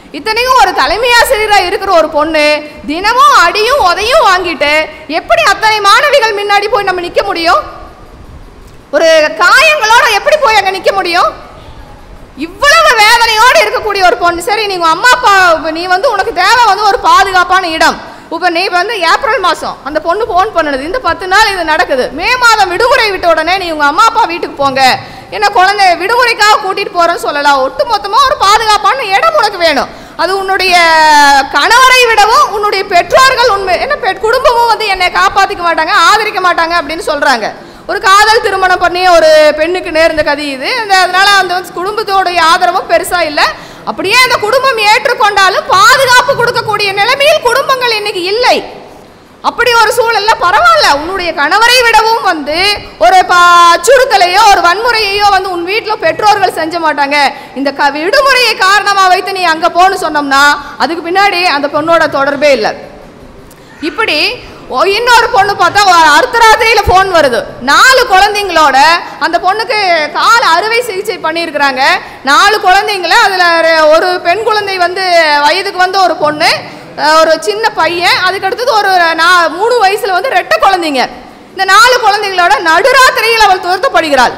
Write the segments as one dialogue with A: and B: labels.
A: இத்தனைக்கும் ஒரு தலைமை ஆசிரியராக இருக்கிற ஒரு பொண்ணு தினமும் அடியும் உதையும் வாங்கிட்டு எப்படி அத்தனை மாணவிகள் முன்னாடி போய் நம்ம நிற்க முடியும் ஒரு காயங்களோட எப்படி போய் அங்கே நிற்க முடியும் இவ்வளவு வேதனையோடு இருக்கக்கூடிய ஒரு பொண்ணு சரி நீ உங்க அம்மா அப்பா இப்ப நீ வந்து உனக்கு தேவை வந்து ஒரு பாதுகாப்பான இடம் இப்போ நீ வந்து ஏப்ரல் மாதம் அந்த பொண்ணு ஃபோன் பண்ணுது இந்த பத்து நாள் இது நடக்குது மே மாதம் விடுமுறை விட்ட உடனே நீ உங்கள் அம்மா அப்பா வீட்டுக்கு போங்க என்ன குழந்தை விடுமுறைக்காக கூட்டிகிட்டு போகிறேன்னு சொல்லலாம் ஒட்டு மொத்தமாக ஒரு பாதுகாப்பான இடம் உனக்கு வேணும் அது உன்னுடைய கணவரை விடவும் உன்னுடைய பெற்றோர்கள் உண்மை என்ன பெ- குடும்பமும் வந்து என்னை காப்பாற்றிக்க மாட்டாங்க ஆதரிக்க மாட்டாங்க அப்படின்னு சொல்கிறாங்க ஒரு காதல் திருமணம் பண்ணி ஒரு பெண்ணுக்கு நேர்ந்த கதி இது அந்த அதனால அந்த வந்து குடும்பத்தோடைய ஆதரவும் பெருசா இல்லை அப்படியே அந்த குடும்பம் ஏற்றுக்கொண்டாலும் பாதுகாப்பு கொடுக்கக்கூடிய நிலைமையில் குடும்பங்கள் இன்னைக்கு இல்லை அப்படி ஒரு சூழல்ல பரவாயில்ல உன்னுடைய கணவரை விடவும் வந்து ஒரு ப அச்சுறுத்தலையோ ஒரு வன்முறையையோ வந்து உன் வீட்டில் பெற்றோர்கள் செஞ்ச மாட்டாங்க இந்த க விடுமுறையை காரணமா வைத்து நீ அங்க போன்னு சொன்னோம்னா அதுக்கு பின்னாடி அந்த பொண்ணோட தொடர்பே இல்லை இப்படி ஒ- இன்னொரு பொண்ணு பார்த்தா ஒரு அர்த்தராத்திரியில ஃபோன் வருது நாலு குழந்தைங்களோட அந்த பொண்ணுக்கு கால அறுவை சிகிச்சை பண்ணியிருக்கிறாங்க நாலு குழந்தைங்கள அதில் ஒரு பெண் குழந்தை வந்து வயதுக்கு வந்த ஒரு பொண்ணு அஹ், ஒரு சின்ன பையன் அதுக்கு அடுத்தது ஒரு நா- மூணு வயசுல வந்து ரெட்டை குழந்தைங்க இந்த நாலு குழந்தைங்களோட நடுராத்திரியில் அவள் துரத்தப்படுகிறாள்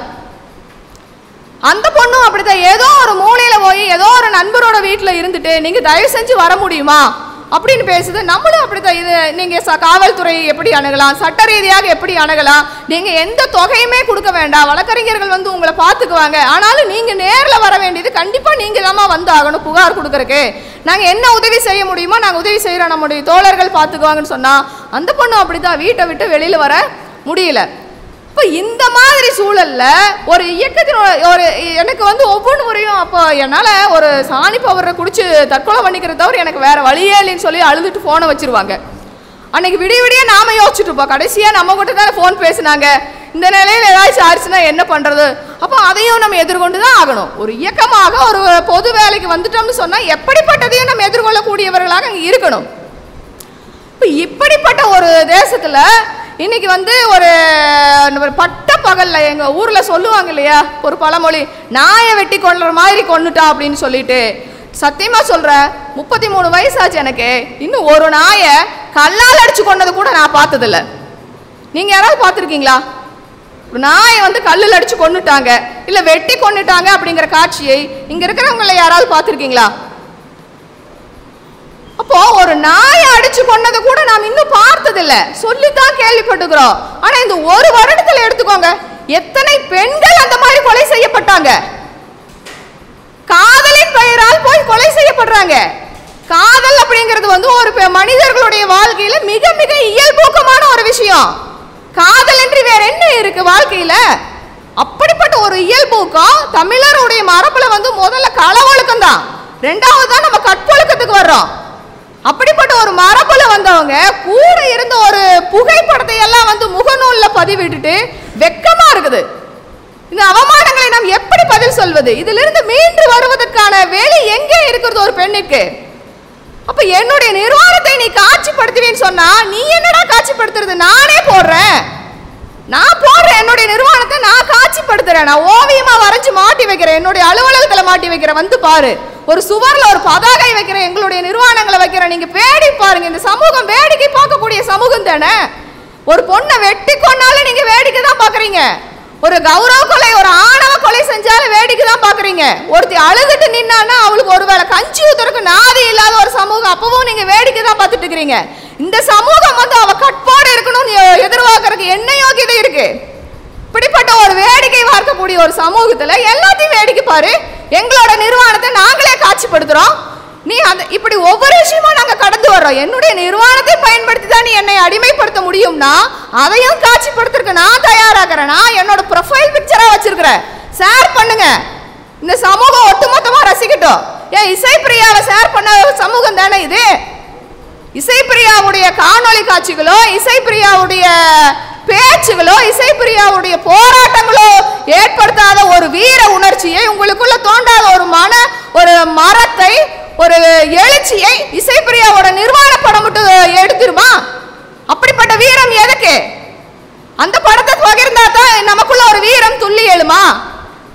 A: அந்த பொண்ணும் அப்படித்தான் ஏதோ ஒரு மூலையில போய் ஏதோ ஒரு நண்பரோட வீட்டில் இருந்துட்டு நீங்க தயவு செஞ்சு வர முடியுமா அப்படின்னு பேசுது நம்மளும் அப்படித்தான் இது நீங்க ச- காவல்துறை எப்படி அணுகலாம் சட்ட ரீதியாக எப்படி அணுகலாம் நீங்க எந்த தொகையுமே கொடுக்க வேண்டாம் வழக்கறிஞர்கள் வந்து உங்களை பார்த்துக்குவாங்க ஆனாலும் நீங்க நேர்ல வர வேண்டியது கண்டிப்பா நீங்க தாம்மா வந்து ஆகணும் புகார் கொடுக்கறக்கு நாங்க என்ன உதவி செய்ய முடியுமோ நாங்க உதவி செய்யறோம் நம்முடைய தோழர்கள் பார்த்துக்குவாங்கன்னு சொன்னா அந்த பொண்ணு அப்படித்தான் வீட்டை விட்டு வெளியில வர முடியல இப்போ இந்த மாதிரி சூழல்ல ஒரு இயக்கத்தின் ஒரு எனக்கு வந்து ஒவ்வொரு முறையும் அப்போ என்னால் ஒரு சாணி பவரை குடிச்சு தற்கொலை பண்ணிக்கிறத தவிர எனக்கு வேற வழியே இல்லைன்னு சொல்லி அழுதுட்டு ஃபோனை வச்சிருவாங்க அன்னைக்கு விடிய விடிய நாம யோசிச்சுட்டு இருப்போம் கடைசியாக நம்ம கிட்ட தானே ஃபோன் பேசுனாங்க இந்த நிலையில் ஏதாச்சும் ஆயிடுச்சுன்னா என்ன பண்ணுறது அப்போ அதையும் நம்ம எதிர்கொண்டு தான் ஆகணும் ஒரு இயக்கமாக ஒரு பொது வேலைக்கு வந்துட்டோம்னு சொன்னால் எப்படிப்பட்டதையும் நம்ம எதிர்கொள்ளக்கூடியவர்களாக அங்கே இருக்கணும் இப்போ இப்படிப்பட்ட ஒரு தேசத்துல இன்னைக்கு வந்து ஒரு ஒரு பட்ட பகல்ல எங்க ஊர்ல சொல்லுவாங்க இல்லையா ஒரு பழமொழி நாயை வெட்டி கொள்ற மாதிரி கொன்னுட்டான் அப்படின்னு சொல்லிட்டு சத்தியமா சொல்றேன் முப்பத்தி மூணு வயசாச்சு எனக்கு இன்னும் ஒரு நாயை கல்லால் அடிச்சு கொண்டது கூட நான் பார்த்ததில்ல நீங்க யாராவது பார்த்துருக்கீங்களா ஒரு நாயை வந்து கல்லில் அடிச்சு கொன்னுட்டாங்க இல்ல வெட்டி கொன்னுட்டாங்க அப்படிங்கிற காட்சியை இங்க இருக்கிறவங்கள யாராவது பார்த்துருக்கீங்களா அப்போ ஒரு நாயை அடிச்சு கொன்னதை கூட நாம் இன்னும் பார்த்ததில்ல சொல்லித்தான் கேள்விப்பட்டுக்கிறோம் ஆனா இந்த ஒரு வருடத்துல எடுத்துக்கோங்க எத்தனை பெண்கள் அந்த மாதிரி கொலை செய்யப்பட்டாங்க காதலின் பெயரால் போய் கொலை செய்யப்படுறாங்க காதல் அப்படிங்கிறது வந்து ஒரு பெ- மனிதர்களுடைய வாழ்க்கையில மிக மிக இயல்பூக்கமான ஒரு விஷயம் காதல் என்று வேற என்ன இருக்கு வாழ்க்கையில அப்படிப்பட்ட ஒரு இயல்பூக்கம் தமிழருடைய மரபுல வந்து முதல்ல களவொழுக்கம் தான் ரெண்டாவது தான் நம்ம கற்பொழுக்கத்துக்கு வர்றோம் அப்படிப்பட்ட ஒரு மரபுல வந்தவங்க கூட இருந்த ஒரு புகைப்படத்தை எல்லாம் வந்து முகநூல்ல பதிவிட்டுட்டு வெக்கமா இருக்குது இந்த அவமானங்களை நாம் எப்படி பதில் சொல்வது இதிலிருந்து மீண்டு வருவதற்கான வேலை எங்கே இருக்கிறது ஒரு பெண்ணுக்கு அப்ப என்னுடைய நிர்வாணத்தை நீ காட்சிப்படுத்துவேன்னு சொன்னா நீ என்னடா காட்சிப்படுத்துறது நானே போடுறேன் நான் போடுறேன் என்னுடைய நிர்வாணத்தை நான் காட்சிப்படுத்துறேன் நான் ஓவியமா வரைஞ்சு மாட்டி வைக்கிறேன் என்னுடைய அலுவலகத்துல மாட்டி வைக்கிறேன் வந்து பாரு ஒரு சுவர்ல ஒரு பதாகை வைக்கிறேன் எங்களுடைய நிர்வாணங்களை வைக்கிறேன் நீங்க வேடி பாருங்க இந்த சமூகம் வேடிக்கை பார்க்கக்கூடிய சமூகம் தானே ஒரு பொண்ணை வெட்டி கொன்னாலும் நீங்க வேடிக்கை தான் பாக்குறீங்க ஒரு கௌரவ கொலை ஒரு ஆணவ கொலை செஞ்சாலும் வேடிக்கை தான் பாக்குறீங்க ஒருத்தி அழுதுட்டு நின்னான்னா அவளுக்கு ஒருவேளை கஞ்சி ஊத்துறதுக்கு நாதி இல்லாத ஒரு சமூகம் அப்பவும் நீங்க வேடிக்கை தான் பார்த்துட்டு இருக்கிறீங்க இந்த சமூகம் வந்து அவ கட்பாடு இருக்கணும்னு எ- எதிர்பார்க்கறதுக்கு என்ன யோகியதை இருக்கு இப்படிப்பட்ட ஒரு வேடிக்கை பார்க்கக்கூடிய ஒரு சமூகத்துல எல்லாத்தையும் வேடிக்கை பாரு எங்களோட நிர்வாணத்தை நாங்களே காட்சிப்படுத்துறோம் நீ அந்த இப்படி ஒவ்வொரு விஷயமும் நாங்க கடந்து வர்றோம் என்னுடைய நிர்வாணத்தை பயன்படுத்தி தான் நீ என்னை அடிமைப்படுத்த முடியும்னா அதையும் காட்சிப்படுத்துறதுக்கு நான் தயாராகிறேன் நான் என்னோட ப்ரொஃபைல் பிக்சரா வச்சிருக்கிறேன் ஷேர் பண்ணுங்க இந்த சமூகம் ஒட்டுமொத்தமா ரசிக்கட்டும் ஏன் இசைப்பிரியாவை ஷேர் பண்ண சமூகம் தானே இது இசைப்பிரியாவுடைய காணொளி காட்சிகளோ இசைப்பிரியாவுடைய பேச்சுகளோ இசைப்பிரியாவுடைய போராட்டங்களோ ஏற்படுத்தாத ஒரு வீர உணர்ச்சியை உங்களுக்குள்ள தோண்டாத ஒரு மன ஒரு மரத்தை ஒரு எழுச்சியை இசைப்பிரியாவோட நிர்வாண படம் மட்டும் எடுத்துருமா அப்படிப்பட்ட வீரம் எதுக்கு அந்த படத்தை பகிர்ந்தா தான் நமக்குள்ள ஒரு வீரம் துள்ளி எழுமா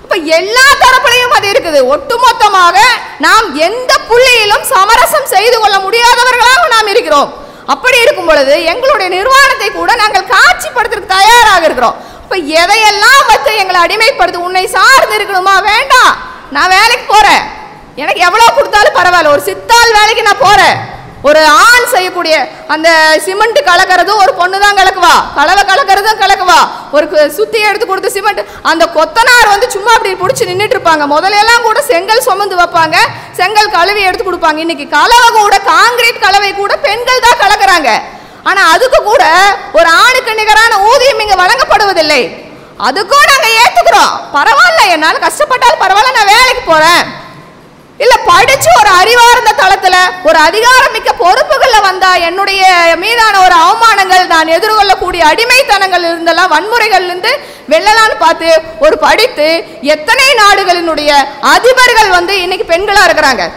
A: அப்ப எல்லா தரப்புலையும் அது இருக்குது ஒட்டுமொத்தமாக நாம் எந்த புள்ளியிலும் சமரசம் செய்து கொள்ள முடியாதவர்களாக நாம் இருக்கிறோம் அப்படி இருக்கும் பொழுது எங்களுடைய நிர்வாணத்தை கூட நாங்கள் காட்சிப்படுத்துறதுக்கு தயாராக இருக்கிறோம் இப்ப எதையெல்லாம் வச்சு எங்களை அடிமைப்படுத்து உன்னை சார்ந்து இருக்கணுமா வேண்டாம் நான் வேலைக்கு போறேன் எனக்கு எவ்வளவு கொடுத்தாலும் பரவாயில்ல ஒரு சித்தாள் வேலைக்கு நான் போறேன் ஒரு ஆண் செய்யக்கூடிய அந்த சிமெண்ட் கலக்கிறதும் ஒரு பொண்ணு தான் கலக்குவா கலவை கலக்கிறதும் கலக்குவா ஒரு கு- சுத்தி எடுத்து கொடுத்த சிமெண்ட் அந்த கொத்தனார் வந்து சும்மா அப்படி பிடிச்சி நின்றுட்டு இருப்பாங்க முதல்ல எல்லாம் கூட செங்கல் சுமந்து வைப்பாங்க செங்கல் கழுவி எடுத்து கொடுப்பாங்க இன்னைக்கு கலவை கூட காங்கிரீட் கலவை கூட பெண்கள் தான் கலக்குறாங்க ஆனா அதுக்கு கூட ஒரு ஆணுக்கு நிகரான ஊதியம் இங்க வழங்கப்படுவதில்லை அதுக்கும் நாங்க ஏத்துக்கிறோம் பரவாயில்ல என்னால கஷ்டப்பட்டாலும் பரவாயில்ல நான் வேலைக்கு போறேன் இல்ல படிச்சு ஒரு அறிவார்ந்த தளத்துல ஒரு அதிகாரமிக்க பொறுப்புகள்ல வந்தா என்னுடைய மீதான ஒரு அவமானங்கள் நான் எதிர்கொள்ளக்கூடிய அடிமைத்தனங்கள் இருந்தெல்லாம் வன்முறைகள்ல இருந்து வெல்லலாம்னு பார்த்து ஒரு படித்து எத்தனை நாடுகளினுடைய அதிபர்கள் வந்து இன்னைக்கு பெண்களா இருக்கிறாங்க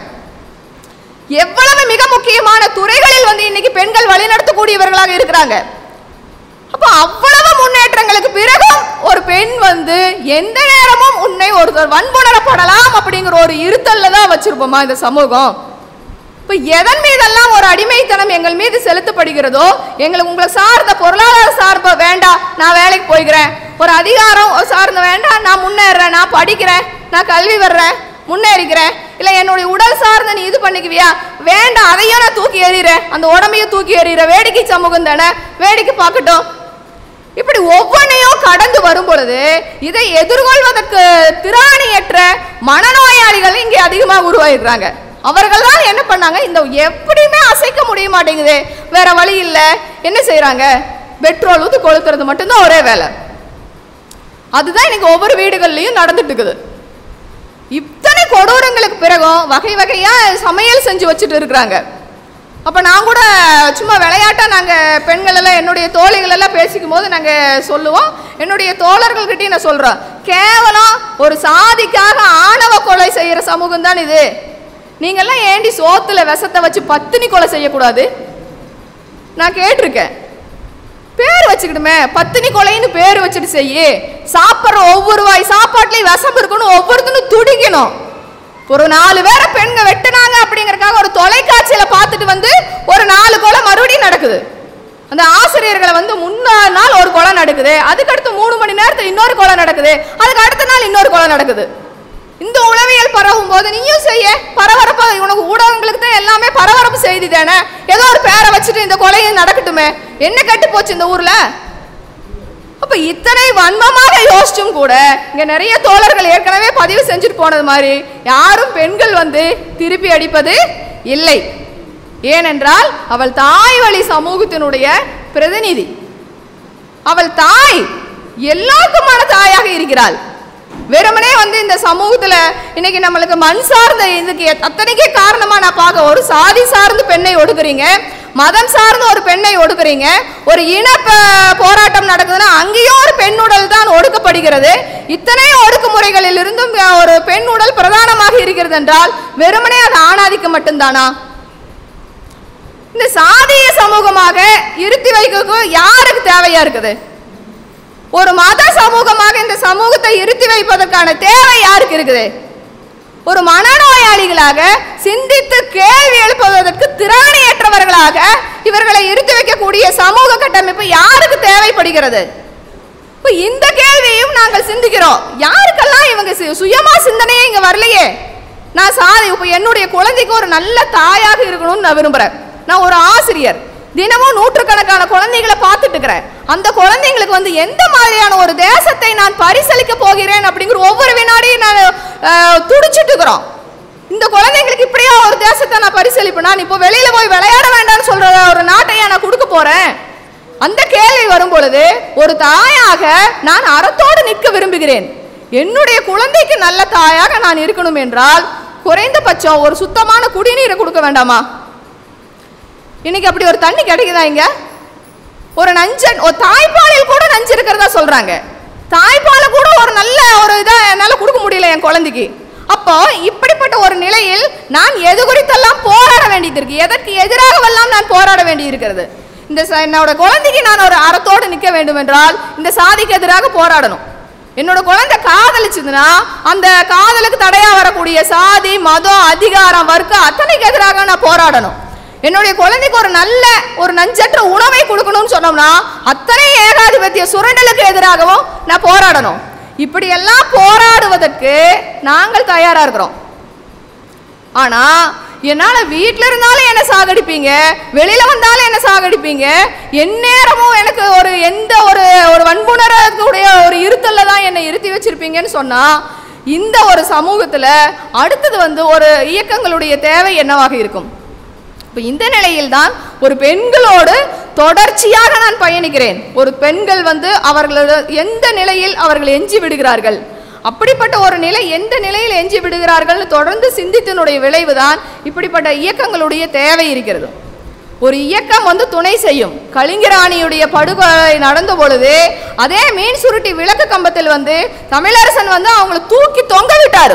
A: எவ்வளவு மிக முக்கியமான துறைகளில் வந்து இன்னைக்கு பெண்கள் வழிநடத்தக்கூடியவர்களாக இருக்கிறாங்க அப்ப அவ்வளவு முன்னேற்றங்களுக்கு பிறகும் ஒரு பெண் வந்து எந்த நேரமும் உன்னை ஒருத்தர் வன்புணரப்படலாம் அப்படிங்கிற ஒரு இருத்தல்ல தான் வச்சிருப்போமா இந்த சமூகம் இப்ப எதன் மீதெல்லாம் ஒரு அடிமைத்தனம் எங்கள் மீது செலுத்தப்படுகிறதோ எங்களுக்கு உங்களை சார்ந்த பொருளாதார சார்ப வேண்டாம் நான் வேலைக்கு போய்க்கிறேன் ஒரு அதிகாரம் சார்ந்த வேண்டாம் நான் முன்னேறேன் நான் படிக்கிறேன் நான் கல்வி வர்றேன் முன்னேறிக்கிறேன் இல்லை என்னுடைய உடல் சார்ந்த நீ இது பண்ணிக்குவியா வேண்டாம் அதையும் நான் தூக்கி எறிகிறேன் அந்த உடம்பையும் தூக்கி எறிகிறேன் வேடிக்கை சமூகம் தானே வேடிக்கை பார்க்கட்டும் இப்படி ஒவ்வொன்றையும் கடந்து வரும் பொழுது இதை எதிர்கொள்வதற்கு திராணியற்ற மனநோயாளிகள் இங்கே அதிகமாக உருவாயிருக்கிறாங்க அவர்கள் தான் என்ன பண்ணாங்க இந்த எப்படியுமே அசைக்க முடிய மாட்டேங்குது வேற வழி இல்லை என்ன செய்றாங்க பெட்ரோல் ஊற்றி கொளுத்துறது மட்டும்தான் ஒரே வேலை அதுதான் இன்னைக்கு ஒவ்வொரு வீடுகள்லையும் நடந்துட்டு இருக்குது இத்தனை கொடூரங்களுக்கு பிறகும் வகை வகையா சமையல் செஞ்சு வச்சுட்டு இருக்கிறாங்க அப்ப நான் கூட சும்மா விளையாட்டா நாங்க பெண்கள் எல்லாம் என்னுடைய தோழிகள் எல்லாம் பேசிக்கும் போது நாங்க சொல்லுவோம் என்னுடைய தோழர்கள்கிட்டயும் நான் சொல்றோம் கேவலம் ஒரு சாதிக்காக ஆணவ கொலை செய்யற சமூகம் தான் இது நீங்கெல்லாம் ஏண்டி சோத்துல விஷத்தை வச்சு பத்தினி கொலை செய்யக்கூடாது நான் கேட்டிருக்கேன் பேர் வச்சுக்கிடுமே பத்தினி கொலைன்னு பேர் வச்சுட்டு செய்யி சாப்பிட்ற ஒவ்வொரு வாய் சாப்பாட்டுலயும் விஷம் இருக்கணும் ஒவ்வொருத்தனும் துடிக்கணும் ஒரு நாலு பேரை பெண்கள் வெட்டுனாங்க அப்படிங்கறதுக்காக ஒரு தொலைக்காட்சியில பார்த்துட்டு வந்து ஒரு நாலு கொலை மறுபடியும் நடக்குது அந்த ஆசிரியர்களை வந்து முன்னா நாள் ஒரு கொலை நடக்குது அதுக்கடுத்து மூணு மணி நேரத்தில் இன்னொரு கொலை நடக்குது அதுக்கு அடுத்த நாள் இன்னொரு கொலை நடக்குது இந்த உளவியல் பரவும் போது நீயும் செய்ய பரபரப்பா உனக்கு ஊடகங்களுக்கு தான் எல்லாமே பரபரப்பு செய்தி தானே ஏதோ ஒரு பேரை வச்சுட்டு இந்த கொலையும் நடக்கட்டுமே என்ன கெட்டு போச்சு இந்த ஊர்ல அப்ப இத்தனை வன்மமாக யோசிச்சும் கூட இங்க நிறைய தோழர்கள் ஏற்கனவே பதிவு செஞ்சுட்டு போனது மாதிரி யாரும் பெண்கள் வந்து திருப்பி அடிப்பது இல்லை ஏனென்றால் அவள் தாய் வழி சமூகத்தினுடைய பிரதிநிதி அவள் தாய் எல்லாருக்குமான தாயாக இருக்கிறாள் வெறுமனே வந்து இந்த சமூகத்துல இன்னைக்கு நம்மளுக்கு மண் சார்ந்த இதுக்கு அத்தனைக்கே காரணமா நான் பார்க்க ஒரு சாதி சார்ந்து பெண்ணை ஒடுக்குறீங்க மதம் சார்ந்து ஒரு பெண்ணை ஒடுக்குறீங்க ஒரு இன ப- போராட்டம் நடக்குதுன்னா அங்கேயும் ஒரு பெண் உடல் தான் ஒடுக்கப்படுகிறது இத்தனை ஒடுக்குமுறைகளில் இருந்தும் ஒரு பெண் உடல் பிரதானமாக இருக்கிறது என்றால் வெறுமனே அது ஆணாதிக்கம் மட்டும்தானா இந்த சாதிய சமூகமாக இருத்தி வைக்க யாருக்கு தேவையா இருக்குது ஒரு மத சமூகமாக இந்த சமூகத்தை இருத்தி வைப்பதற்கான தேவை யாருக்கு இருக்குது ஒரு மனநோயாளிகளாக சிந்தித்து கேள்வி எழுப்புவதற்கு திராணியற்றவர்களாக இவர்களை இருத்தி வைக்கக்கூடிய சமூக கட்டமைப்பு யாருக்கு தேவைப்படுகிறது இப்ப இந்த கேள்வியையும் நாங்கள் சிந்திக்கிறோம் யாருக்கெல்லாம் இவங்க சு- சுயமா சிந்தனையே இங்க வரலையே நான் சாதி இப்ப என்னுடைய குழந்தைக்கு ஒரு நல்ல தாயாக இருக்கணும்னு நான் விரும்புறேன் நான் ஒரு ஆசிரியர் தினமும் நூற்றுக்கணக்கான குழந்தைகளை பார்த்துட்டு இருக்கிறேன் அந்த குழந்தைங்களுக்கு வந்து எந்த மாதிரியான ஒரு தேசத்தை நான் பரிசளிக்க போகிறேன் அப்படிங்கிற ஒவ்வொரு வினாடியும் நான் அஹ், துடிச்சிட்டு இருக்கிறோம் இந்த குழந்தைங்களுக்கு இப்படியா ஒரு தேசத்தை நான் பரிசளிப்பேன் நான் இப்போ வெளியில போய் விளையாட வேண்டாம்னு சொல்ற ஒரு நாட்டையா நான் கொடுக்க போறேன் அந்த கேள்வி வரும் பொழுது ஒரு தாயாக நான் அறத்தோடு நிற்க விரும்புகிறேன் என்னுடைய குழந்தைக்கு நல்ல தாயாக நான் இருக்கணும் என்றால் குறைந்தபட்சம் ஒரு சுத்தமான குடிநீரை கொடுக்க வேண்டாமா இன்னைக்கு அப்படி ஒரு தண்ணி கிடைக்குதா இங்க ஒரு நஞ்சன் ஒரு தாய்ப்பாலில் கூட நஞ்சு இருக்கிறதா சொல்றாங்க தாய்ப்பாலை கூட ஒரு நல்ல ஒரு இதை என்னால கொடுக்க முடியல என் குழந்தைக்கு அப்போ இப்படிப்பட்ட ஒரு நிலையில் நான் எது குறித்தெல்லாம் போராட வேண்டியது இருக்கு எதற்கு எதிராகவெல்லாம் நான் போராட வேண்டி இருக்கிறது இந்த ச- என்னோட குழந்தைக்கு நான் ஒரு அறத்தோடு நிற்க வேண்டும் என்றால் இந்த சாதிக்கு எதிராக போராடணும் என்னோட குழந்தை காதலிச்சதுன்னா அந்த காதலுக்கு தடையா வரக்கூடிய சாதி மதம் அதிகாரம் வர்க்கம் அத்தனைக்கு எதிராக நான் போராடணும் என்னுடைய குழந்தைக்கு ஒரு நல்ல ஒரு நஞ்சற்ற உணவை கொடுக்கணும்னு சொன்னோம்னா அத்தனை ஏகாதிபத்திய சுரண்டலுக்கு எதிராகவும் நான் போராடணும் இப்படியெல்லாம் போராடுவதற்கு நாங்கள் தயாரா இருக்கிறோம் ஆனா என்னால வீட்ல இருந்தாலும் என்ன சாகடிப்பீங்க வெளியில வந்தாலும் என்ன சாகடிப்பீங்க எந்நேரமும் எனக்கு ஒரு எந்த ஒரு ஒரு வன்புணரக்கூடிய ஒரு இருத்தல்ல தான் என்னை இருத்தி வச்சிருப்பீங்கன்னு சொன்னா இந்த ஒரு சமூகத்துல அடுத்தது வந்து ஒரு இயக்கங்களுடைய தேவை என்னவாக இருக்கும் இப்போ இந்த நிலையில்தான் ஒரு பெண்களோடு தொடர்ச்சியாக நான் பயணிக்கிறேன் ஒரு பெண்கள் வந்து அவர்களோட எந்த நிலையில் அவர்கள் எஞ்சி விடுகிறார்கள் அப்படிப்பட்ட ஒரு நிலை எந்த நிலையில் எஞ்சி விடுகிறார்கள் தொடர்ந்து சிந்தித்தினுடைய விளைவுதான் இப்படிப்பட்ட இயக்கங்களுடைய தேவை இருக்கிறது ஒரு இயக்கம் வந்து துணை செய்யும் கலிங்கராணியுடைய படுகொலை நடந்த பொழுது அதே மீன் சுருட்டி விளக்கு கம்பத்தில் வந்து தமிழரசன் வந்து அவங்களை தூக்கி தொங்க விட்டாரு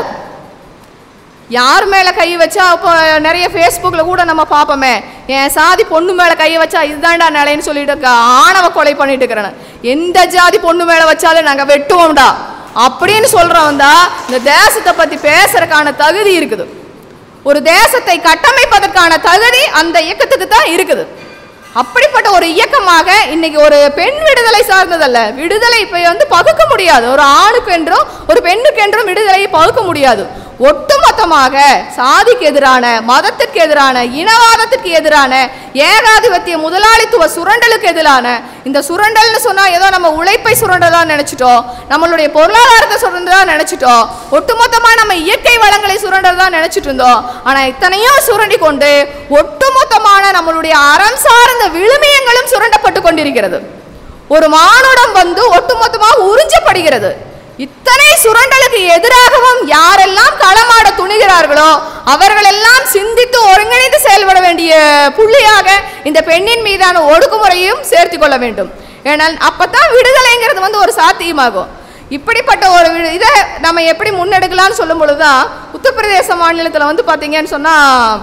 A: யார் மேலே கை வச்சா இப்போ நிறைய ஃபேஸ்புக்கில் கூட நம்ம பார்ப்போமே என் சாதி பொண்ணு மேலே கை வச்சா இதுதான்டா நிலைன்னு சொல்லிட்டு க- ஆணவ கொலை பண்ணிட்டு இருக்கிறேன் எந்த ஜாதி பொண்ணு மேலே வச்சாலும் நாங்கள் வெட்டுவோம்டா அப்படின்னு சொல்கிறவன் தான் இந்த தேசத்தை பற்றி பேசுறதுக்கான தகுதி இருக்குது ஒரு தேசத்தை கட்டமைப்பதற்கான தகுதி அந்த இயக்கத்துக்கு தான் இருக்குது அப்படிப்பட்ட ஒரு இயக்கமாக இன்னைக்கு ஒரு பெண் விடுதலை சார்ந்ததல்ல விடுதலை இப்போ வந்து பகுக்க முடியாது ஒரு ஆணுக்கு என்றும் ஒரு பெண்ணுக்கு என்றும் விடுதலையை பகுக்க முடியாது ஒட்டுமொத்தமாக சாதிக்கு எதிரான மதத்திற்கு எதிரான இனவாதத்திற்கு எதிரான ஏகாதிபத்திய முதலாளித்துவ சுரண்டலுக்கு எதிரான இந்த சுரண்டல்னு சொன்னா ஏதோ நம்ம உழைப்பை சுரண்டதா நினைச்சிட்டோம் நம்மளுடைய பொருளாதாரத்தை சுரண்டதா நினைச்சிட்டோம் ஒட்டுமொத்தமா நம்ம இயற்கை வளங்களை சுரண்டதா நினைச்சிட்டு இருந்தோம் ஆனா இத்தனையும் சுரண்டி கொண்டு ஒட்டுமொத்தமான நம்மளுடைய அறம் சார்ந்த விழுமியங்களும் சுரண்டப்பட்டு கொண்டிருக்கிறது ஒரு மானுடம் வந்து ஒட்டுமொத்தமாக உறிஞ்சப்படுகிறது இத்தனை சுரண்டலுக்கு எதிராகவும் யாரெல்லாம் களமாட துணிகிறார்களோ அவர்களெல்லாம் சிந்தித்து ஒருங்கிணைந்து செயல்பட வேண்டிய புள்ளியாக இந்த பெண்ணின் மீதான ஒடுக்குமுறையும் சேர்த்து கொள்ள வேண்டும் ஏனால் அப்பதான் விடுதலைங்கிறது வந்து ஒரு சாத்தியமாகும் இப்படிப்பட்ட ஒரு வி- இதை நம்ம எப்படி முன்னெடுக்கலாம்னு சொல்லும் பொழுதுதான் உத்தரப்பிரதேச மாநிலத்தில் வந்து பார்த்தீங்கன்னு சொன்னால்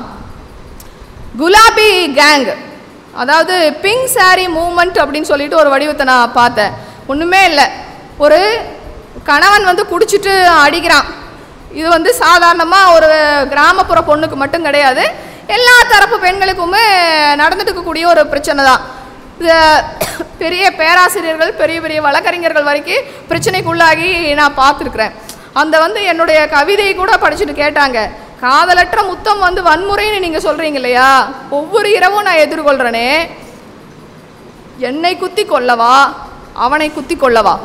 A: குலாபி கேங் அதாவது பிங்க் saree மூமெண்ட் அப்படின்னு சொல்லிட்டு ஒரு வடிவத்தை நான் பார்த்தேன் ஒன்றுமே இல்லை ஒரு கணவன் வந்து குடிச்சிட்டு அடிக்கிறான் இது வந்து சாதாரணமாக ஒரு கிராமப்புற பொண்ணுக்கு மட்டும் கிடையாது எல்லா தரப்பு பெண்களுக்குமே நடந்துட்டு இருக்கக்கூடிய ஒரு பிரச்சனை தான் இது பெரிய பேராசிரியர்கள் பெரிய பெரிய வழக்கறிஞர்கள் வரைக்கும் பிரச்சனைக்குள்ளாகி நான் பார்த்துருக்குறேன் அந்த வந்து என்னுடைய கவிதையை கூட படிச்சுட்டு கேட்டாங்க காதலற்ற முத்தம் வந்து வன்முறைன்னு நீங்க சொல்றீங்க இல்லையா ஒவ்வொரு இரவும் நான் எதிர்கொள்றேனே என்னை குத்தி கொள்ளவா அவனை குத்தி கொள்ளவா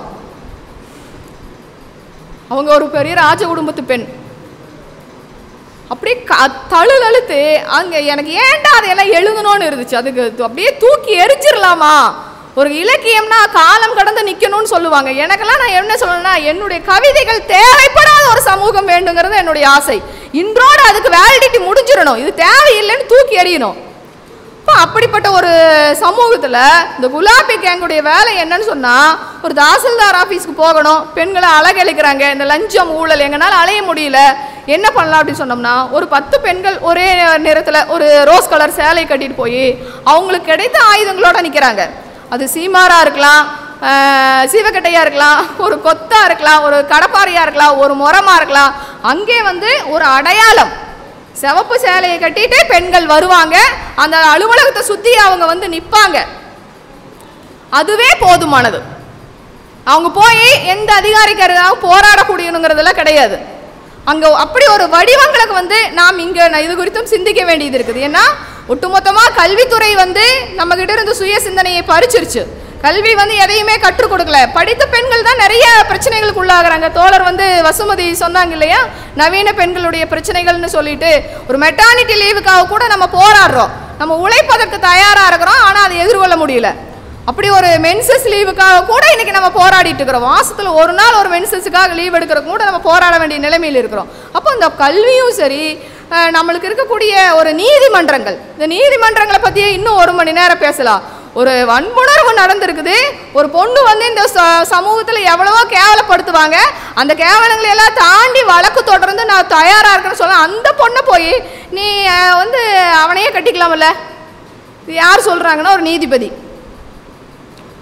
A: அவங்க ஒரு பெரிய ராஜ குடும்பத்து பெண் அப்படியே க தழுதழுத்து அங்கே எனக்கு ஏன்டா அதையெல்லாம் எழுதணும்னு இருந்துச்சு அதுக்கு து- அப்படியே தூக்கி எரிச்சிடலாமா ஒரு இலக்கியம்னா காலம் கடந்து நிற்கணும்னு சொல்லுவாங்க எனக்கெல்லாம் நான் என்ன சொல்லணும்னா என்னுடைய கவிதைகள் தேவைப்படாத ஒரு சமூகம் வேண்டுங்கிறது என்னுடைய ஆசை இன்றோடு அதுக்கு வேலிடிட்டி முடிஞ்சிடணும் இது தேவையில்லைன்னு தூக்கி எறியணும் இப்போ அப்படிப்பட்ட ஒரு சமூகத்தில் இந்த குலாபி கேங்குடைய வேலை என்னன்னு சொன்னால் ஒரு தாசில்தார் ஆஃபீஸ்க்கு போகணும் பெண்களை அழகழிக்கிறாங்க இந்த லஞ்சம் ஊழல் எங்களால் அலைய முடியல என்ன பண்ணலாம் அப்படின்னு சொன்னோம்னா ஒரு பத்து பெண்கள் ஒரே நிறத்தில் ஒரு ரோஸ் கலர் சேலை கட்டிட்டு போய் அவங்களுக்கு கிடைத்த ஆயுதங்களோட நிற்கிறாங்க அது சீமாரா இருக்கலாம் ஆஹ் சீவக்கட்டையா இருக்கலாம் ஒரு கொத்தா இருக்கலாம் ஒரு கடப்பாறையா இருக்கலாம் ஒரு முரமா இருக்கலாம் அங்கே வந்து ஒரு அடையாளம் சிவப்பு சேலையை கட்டிட்டு பெண்கள் வருவாங்க அந்த அலுவலகத்தை சுத்தி அவங்க வந்து நிப்பாங்க அதுவே போதுமானது அவங்க போய் எந்த அதிகாரிக்காரங்க போராடக்கூடியணுங்கிறதெல்லாம் கிடையாது அங்க அப்படி ஒரு வடிவங்களுக்கு வந்து நாம் இங்க ந- இது குறித்தும் சிந்திக்க வேண்டியது இருக்குது ஏன்னா ஒட்டுமொத்தமா கல்வித்துறை வந்து நம்ம கிட்ட இருந்து சுய சிந்தனையை பறிச்சிருச்சு கல்வி வந்து எதையுமே கற்றுக் கொடுக்கல படித்த பெண்கள் தான் நிறைய பிரச்சனைகளுக்கு உள்ளாகுறாங்க தோழர் வந்து வசுமதி சொன்னாங்க இல்லையா நவீன பெண்களுடைய பிரச்சனைகள்னு சொல்லிட்டு ஒரு மெட்டானிட்டி லீவுக்காக கூட நம்ம போராடுறோம் நம்ம உழைப்பதற்கு தயாரா இருக்கிறோம் ஆனா அதை எதிர்கொள்ள முடியல அப்படி ஒரு மென்சஸ் லீவுக்காக கூட இன்னைக்கு நம்ம போராடிட்டு இருக்கிறோம் மாசத்துல ஒரு நாள் ஒரு மென்சஸுக்காக லீவ் எடுக்கிறதுக்கு கூட நம்ம போராட வேண்டிய நிலைமையில் இருக்கிறோம் அப்போ இந்த கல்வியும் சரி அஹ், நம்மளுக்கு இருக்கக்கூடிய ஒரு நீதிமன்றங்கள் இந்த நீதிமன்றங்களை பற்றியே இன்னும் ஒரு மணி நேரம் பேசலாம் ஒரு வன்புணர்வு நடந்திருக்குது ஒரு பொண்ணு வந்து இந்த ச- சமூகத்துல எவ்வளவோ கேவலப்படுத்துவாங்க அந்த கேவலங்களை எல்லாம் தாண்டி வழக்கு தொடர்ந்து நான் தயாரா இருக்கேன்னு சொல்ல அந்த பொண்ணை போய் நீ அஹ், வந்து அவனையே கட்டிக்கலாம்ல இது யார் சொல்றாங்கன்னா ஒரு நீதிபதி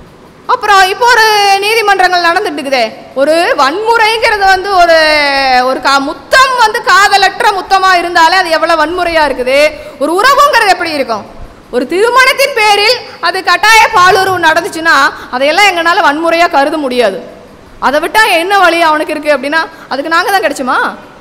A: அப்புறம் இப்போ ஒரு நீதிமன்றங்கள் நடந்துட்டு இருக்குதே ஒரு வன்முறைங்கிறது வந்து ஒரு ஒரு கா முத்தம் வந்து காதலற்ற முத்தமா இருந்தாலே அது எவ்வளவு வன்முறையா இருக்குது ஒரு உறவுங்கிறது எப்படி இருக்கும் ஒரு திருமணத்தின் பேரில் அது கட்டாய பாலுறவு நடந்துச்சுன்னா அதையெல்லாம் எங்களால வன்முறையா கருத முடியாது அதை விட்டா என்ன வழி அவனுக்கு இருக்கு அப்படின்னா அதுக்கு நாங்க தான் கிடைச்சுமா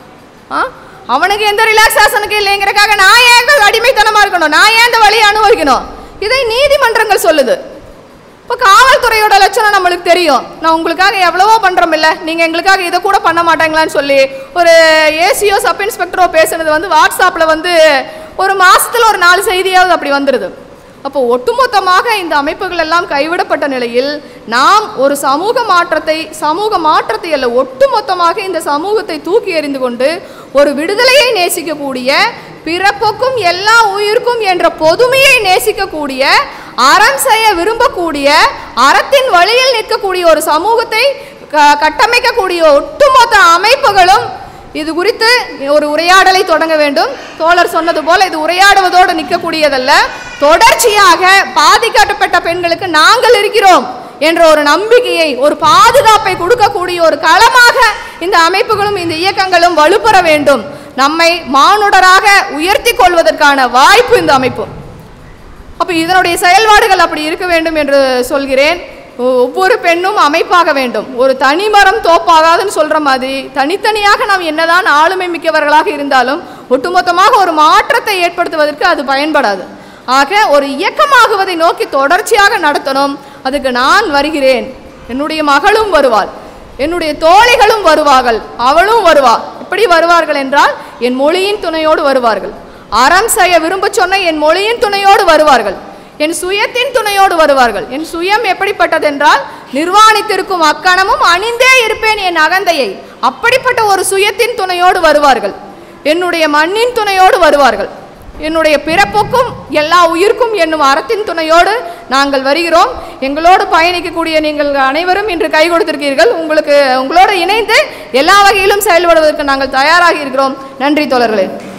A: ஆ அவனுக்கு எந்த ரிலாக்ஸேஷனுக்கு இல்லைங்கிறக்காக நான் ஏன் அடிமைத்தனமா இருக்கணும் நான் ஏன் இந்த வழியை அனுபவிக்கணும் இதை நீதிமன்றங்கள் சொல்லுது இப்போ காவல்துறையோட லட்சணம் நம்மளுக்கு தெரியும் நான் உங்களுக்காக எவ்வளவோ பண்ணுறோம் இல்லை நீங்கள் எங்களுக்காக இதை கூட பண்ண மாட்டாங்களான்னு சொல்லி ஒரு ஏசியோ சப் இன்ஸ்பெக்டரோ பேசுனது வந்து வாட்ஸ்அப்பில் வந்து ஒரு மாசத்துல ஒரு நாலு செய்தியாவது அப்படி வந்துடுது அப்போ ஒட்டுமொத்தமாக இந்த அமைப்புகள் எல்லாம் கைவிடப்பட்ட நிலையில் நாம் ஒரு சமூக மாற்றத்தை சமூக மாற்றத்தை அல்ல ஒட்டுமொத்தமாக இந்த சமூகத்தை தூக்கி எறிந்து கொண்டு ஒரு விடுதலையை நேசிக்கக்கூடிய பிறப்புக்கும் எல்லா உயிருக்கும் என்ற பொதுமையை நேசிக்கக்கூடிய அறம் செய்ய விரும்பக்கூடிய அறத்தின் வழியில் நிற்கக்கூடிய ஒரு சமூகத்தை க- கட்டமைக்கக்கூடிய ஒட்டுமொத்த அமைப்புகளும் இது குறித்து ஒரு உரையாடலை தொடங்க வேண்டும் தோழர் சொன்னது போல இது உரையாடுவதோடு நிற்கக்கூடியதல்ல தொடர்ச்சியாக பாதிக்கப்பட்ட பெண்களுக்கு நாங்கள் இருக்கிறோம் என்ற ஒரு நம்பிக்கையை ஒரு பாதுகாப்பை கொடுக்கக்கூடிய ஒரு களமாக இந்த அமைப்புகளும் இந்த இயக்கங்களும் வலுப்பெற வேண்டும் நம்மை மானுடராக உயர்த்தி கொள்வதற்கான வாய்ப்பு இந்த அமைப்பு அப்போ இதனுடைய செயல்பாடுகள் அப்படி இருக்க வேண்டும் என்று சொல்கிறேன் ஒ- ஒவ்வொரு பெண்ணும் அமைப்பாக வேண்டும் ஒரு தனிமரம் தோப்பாகாதுன்னு சொல்ற மாதிரி தனித்தனியாக நாம் என்னதான் ஆளுமை மிக்கவர்களாக இருந்தாலும் ஒட்டுமொத்தமாக ஒரு மாற்றத்தை ஏற்படுத்துவதற்கு அது பயன்படாது ஆக ஒரு இயக்கமாகுவதை நோக்கி தொடர்ச்சியாக நடத்தணும் அதுக்கு நான் வருகிறேன் என்னுடைய மகளும் வருவாள் என்னுடைய தோழிகளும் வருவார்கள் அவளும் வருவா எப்படி வருவார்கள் என்றால் என் மொழியின் துணையோடு வருவார்கள் அறம் செய்ய விரும்ப சொன்ன என் மொழியின் துணையோடு வருவார்கள் என் சுயத்தின் துணையோடு வருவார்கள் என் சுயம் எப்படிப்பட்டதென்றால் நிர்வாணித்திருக்கும் அக்கணமும் அணிந்தே இருப்பேன் என் அகந்தையை அப்படிப்பட்ட ஒரு சுயத்தின் துணையோடு வருவார்கள் என்னுடைய மண்ணின் துணையோடு வருவார்கள் என்னுடைய பிறப்புக்கும் எல்லா உயிர்க்கும் என்னும் அறத்தின் துணையோடு நாங்கள் வருகிறோம் எங்களோடு பயணிக்கக்கூடிய நீங்கள் அனைவரும் இன்று கை கொடுத்திருக்கீர்கள் உங்களுக்கு உங்களோடு இணைந்து எல்லா வகையிலும் செயல்படுவதற்கு நாங்கள் தயாராகி இருக்கிறோம் நன்றி தோழர்களே